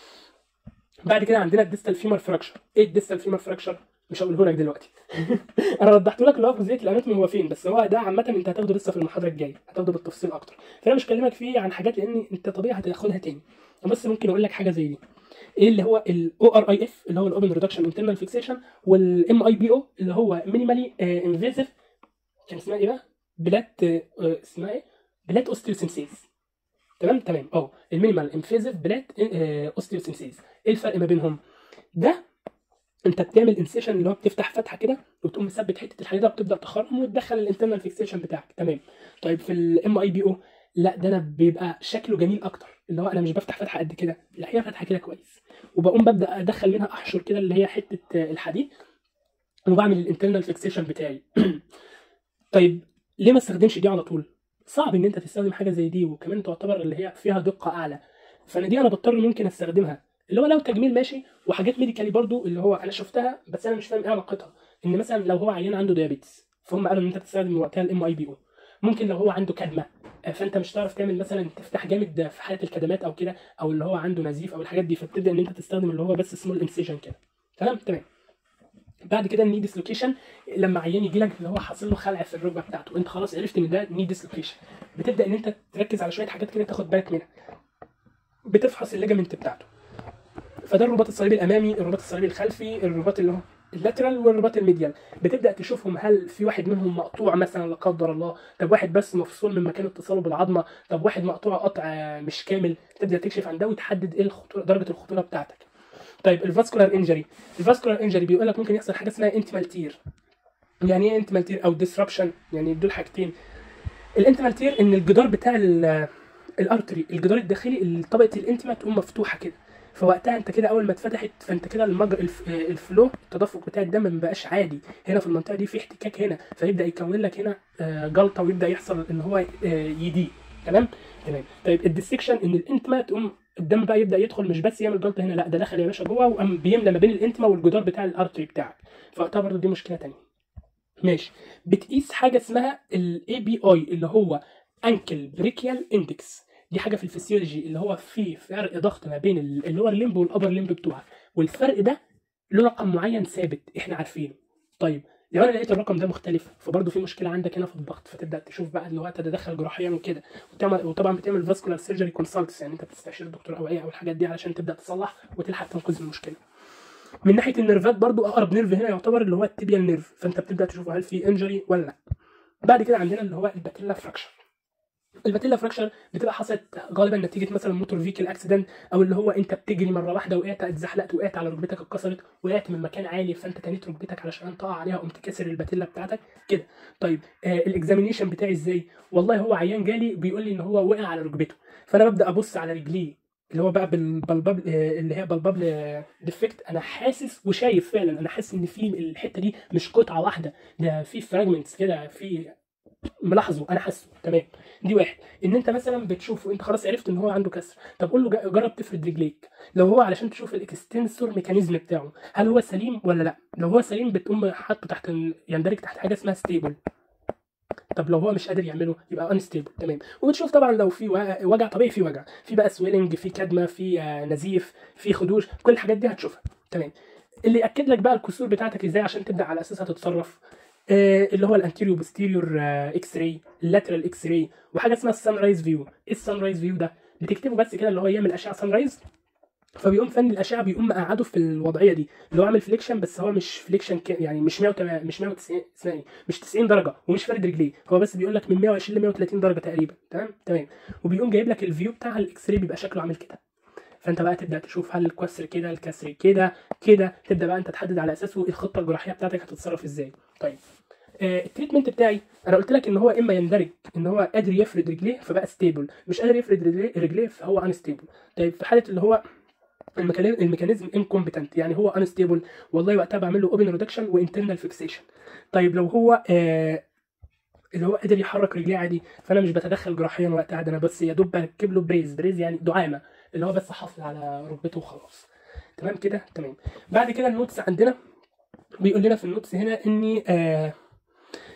بعد كده عندنا الديستال فيمر فراكشر ايه الديستال فيمر فراكشر مش هقوله لك دلوقتي انا وضحت لك اللي هو في جزئيه الاناتومي هو فين بس هو ده عامه انت هتاخده لسه في المحاضره الجايه هتاخده بالتفصيل اكتر فانا مش هكلمك فيه عن حاجات لان انت طبيعي هتاخدها تاني بس ممكن اقول لك حاجه زي دي ايه اللي هو الاو ار اي اف اللي هو الاوبن ريدكشن انترنال فيكسيشن والام اي بي او اللي هو مينيمالي انفيزيف كان اسمها ايه بقى؟ بلات آه، اسمها ايه؟ بلات اوستيوسينسيز تمام تمام اه المينيمال انفيزيف بلات اوستيوسينسيز ايه الفرق ما بينهم؟ ده انت بتعمل انسيشن اللي هو بتفتح فتحه كده وتقوم مثبت حته الحديده وبتبدا تخرم وتدخل الانترنال فيكسيشن بتاعك تمام طيب في الام اي بي او لا ده انا بيبقى شكله جميل اكتر اللي هو انا مش بفتح فتحه قد كده لا هي فتحه كده كويس وبقوم ببدا ادخل منها احشر كده اللي هي حته آه، الحديد وبعمل الانترنال فيكسيشن بتاعي طيب ليه ما استخدمش دي على طول صعب ان انت تستخدم حاجه زي دي وكمان تعتبر اللي هي فيها دقه اعلى فانا دي انا بضطر ممكن استخدمها اللي هو لو تجميل ماشي وحاجات ميديكالي برضو اللي هو انا شفتها بس انا مش فاهم ايه علاقتها ان مثلا لو هو عيان عنده ديابيتس فهم قالوا ان انت تستخدم وقتها الام اي بي او ممكن لو هو عنده كدمه آه، فانت مش هتعرف تعمل مثلا تفتح جامد في حاله الكدمات او كده او اللي هو عنده نزيف او الحاجات دي فبتبدا ان انت تستخدم اللي هو بس سمول انسيجن كده تمام تمام بعد كده الني ديسلوكيشن لما عيان يجي لك اللي هو حاصل له خلع في الركبه بتاعته انت خلاص عرفت ان ده ني ديسلوكيشن بتبدا ان انت تركز على شويه حاجات كده تاخد بالك منها بتفحص الليجامنت بتاعته فده الرباط الصليبي الامامي الرباط الصليبي الخلفي الرباط اللي هو اللاترال والرباط الميديال بتبدا تشوفهم هل في واحد منهم مقطوع مثلا لا قدر الله طب واحد بس مفصول من مكان اتصاله بالعظمه طب واحد مقطوع قطع آه، مش كامل تبدا تكشف عن ده وتحدد ايه الخطوره درجه الخطوره بتاعتك طيب الفاسكولار انجري الفاسكولار انجري بيقول لك ممكن يحصل حاجه اسمها انتمال تير يعني ايه انتمال تير او ديسربشن يعني دول حاجتين الانتمال تير ان الجدار بتاع ال- الارتري الجدار الداخلي طبقه الانتما تقوم مفتوحه كده فوقتها انت كده اول ما اتفتحت فانت كده المجر الف... آه، الفلو التدفق بتاع الدم ما بقاش عادي هنا في المنطقه دي في احتكاك هنا فيبدا يكون لك هنا آه، جلطه ويبدا يحصل ان هو آه، يضيق تمام تمام طيب الديسكشن ان الانتما تقوم الدم بقى يبدا يدخل مش بس يعمل جلطه هنا لا ده دخل يا باشا جوه وقام بيملى ما بين الانتما والجدار بتاع الارتري بتاعك فوقتها برضه دي مشكله تانية ماشي بتقيس حاجه اسمها الاي بي اي اللي هو انكل بريكيال اندكس دي حاجه في الفسيولوجي اللي هو في فرق ضغط ما بين ال- اللور ليمب والابر ليمب بتوعك والفرق ده له رقم معين ثابت احنا عارفينه طيب لو انا لقيت الرقم ده مختلف فبرضه في مشكله عندك هنا في الضغط فتبدا تشوف بقى اللي هو تتدخل جراحيا وكده وتعمل وطبعا بتعمل فاسكولار سيرجري كونسلتس يعني انت بتستشير الدكتور او ايه او الحاجات دي علشان تبدا تصلح وتلحق تنقذ المشكله من ناحيه النيرفات برضو اقرب نيرف هنا يعتبر اللي هو التيبيال نيرف فانت بتبدا تشوف هل في انجري ولا لا بعد كده عندنا اللي هو الباتيلا فراكشر الباتيلا فراكشر بتبقى حصلت غالبا نتيجه مثلا موتور فيكل اكسيدنت او اللي هو انت بتجري مره واحده وقعت اتزحلقت وقعت على ركبتك اتكسرت وقعت من مكان عالي فانت تنيت ركبتك علشان تقع عليها قمت كاسر الباتيلا بتاعتك كده طيب آه الاكزامينيشن بتاعي ازاي والله هو عيان جالي بيقول لي ان هو وقع على ركبته فانا ببدا ابص على رجليه اللي هو بقى بالبلباب اللي هي بلباب ديفكت انا حاسس وشايف فعلا انا حاسس ان في الحته دي مش قطعه واحده ده في فراجمنتس كده في ملاحظه انا حاسه تمام دي واحد ان انت مثلا بتشوفه انت خلاص عرفت ان هو عنده كسر طب قول له جا- جرب تفرد رجليك لو هو علشان تشوف الاكستنسور ميكانيزم بتاعه هل هو سليم ولا لا لو هو سليم بتقوم حاطه تحت ال- يندرج تحت حاجه اسمها ستيبل طب لو هو مش قادر يعمله يبقى انستيبل تمام وبتشوف طبعا لو في وجع- وجع طبيعي في وجع في بقى سويلنج في كدمه في آه، نزيف في خدوش كل الحاجات دي هتشوفها تمام اللي ياكد لك بقى الكسور بتاعتك ازاي عشان تبدا على اساسها تتصرف آه، اللي هو الانتيريو بوستيريور اكس راي اللاترال اكس راي وحاجه اسمها السان رايز فيو ايه السان رايز فيو ده بتكتبه بس كده اللي هو يعمل اشعه سان رايز فبيقوم فن الاشعه بيقوم مقعده في الوضعيه دي اللي هو عامل فليكشن بس هو مش فليكشن ك... يعني مش 100 مش 190 اسمها ايه مش 90 درجه ومش فارد رجليه هو بس بيقول لك من 120 ل 130 درجه تقريبا تمام تمام وبيقوم جايب لك الفيو بتاع الاكس راي بيبقى شكله عامل كده فانت بقى تبدا تشوف هل الكسر كده الكسر كده كده تبدا بقى انت تحدد على اساسه الخطه الجراحيه بتاعتك هتتصرف ازاي طيب آه، التريتمنت بتاعي انا قلت لك ان هو اما يندرج ان هو قادر يفرد رجليه فبقى ستيبل مش قادر يفرد رجليه رجليه فهو انستيبل طيب في حاله اللي هو الميكانيزم الميكانيزم انكومبتنت يعني هو انستيبل والله وقتها بعمل له اوبن ريدكشن وانترنال فيكسيشن طيب لو هو آه اللي هو قادر يحرك رجليه عادي فانا مش بتدخل جراحيا وقتها ده انا بس يا دوب بركب له بريز بريز يعني دعامه اللي هو بس حافظ على ركبته وخلاص تمام كده تمام بعد كده النوتس عندنا بيقول لنا في النوتس هنا اني آه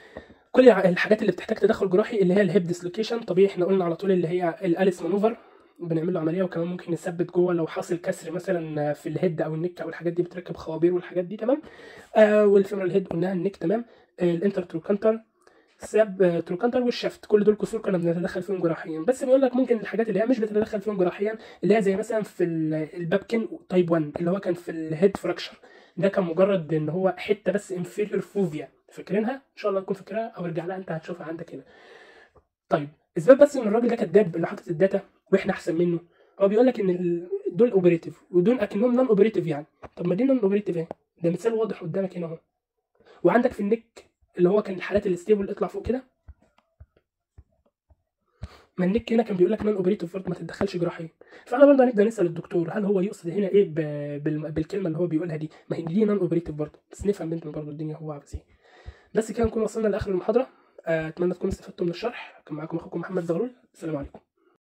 كل الع- الحاجات اللي بتحتاج تدخل جراحي اللي هي الهيب ديسلوكيشن طبيعي احنا قلنا على طول اللي هي الاليس مانوفر بنعمل له عمليه وكمان ممكن نثبت جوه لو حاصل كسر مثلا في الهيد او النك او الحاجات دي بتركب خوابير والحاجات دي تمام آه والفيمرال هيد قلناها النك تمام آه الانتر تروكانتر ساب آه، تروكانتر والشفت كل دول كسور كنا بنتدخل فيهم جراحيا بس بيقول لك ممكن الحاجات اللي هي مش بتتدخل فيهم جراحيا اللي هي زي مثلا في ال- البابكن تايب 1 اللي هو كان في الهيد فراكشر ده كان مجرد ان هو حته بس انفيريور فوفيا فاكرينها ان شاء الله تكون فاكرها او ارجع لها انت هتشوفها عندك هنا طيب اثبات بس ان الراجل ده كذاب اللي حاطط الداتا واحنا احسن منه هو بيقول لك ان ال- دول اوبريتيف ودول اكنهم نون اوبريتيف يعني طب ما دي نون اوبريتيف اهي ده مثال واضح قدامك هنا اهو وعندك في النك اللي هو كان الحالات الستيبل اطلع فوق كده ما النك هنا كان بيقول لك نون اوبريتيف برضه ما تتدخلش جراحيا فاحنا برضه هنبدا نسال الدكتور هل هو يقصد هنا ايه ب- بال- بالكلمه اللي هو بيقولها دي ما هي دي نون اوبريتيف برضه بس نفهم منه برضه الدنيا هو عاوز ايه بس كده نكون وصلنا لاخر المحاضره آه، اتمنى تكونوا استفدتوا من الشرح كان معاكم اخوكم محمد زغلول السلام عليكم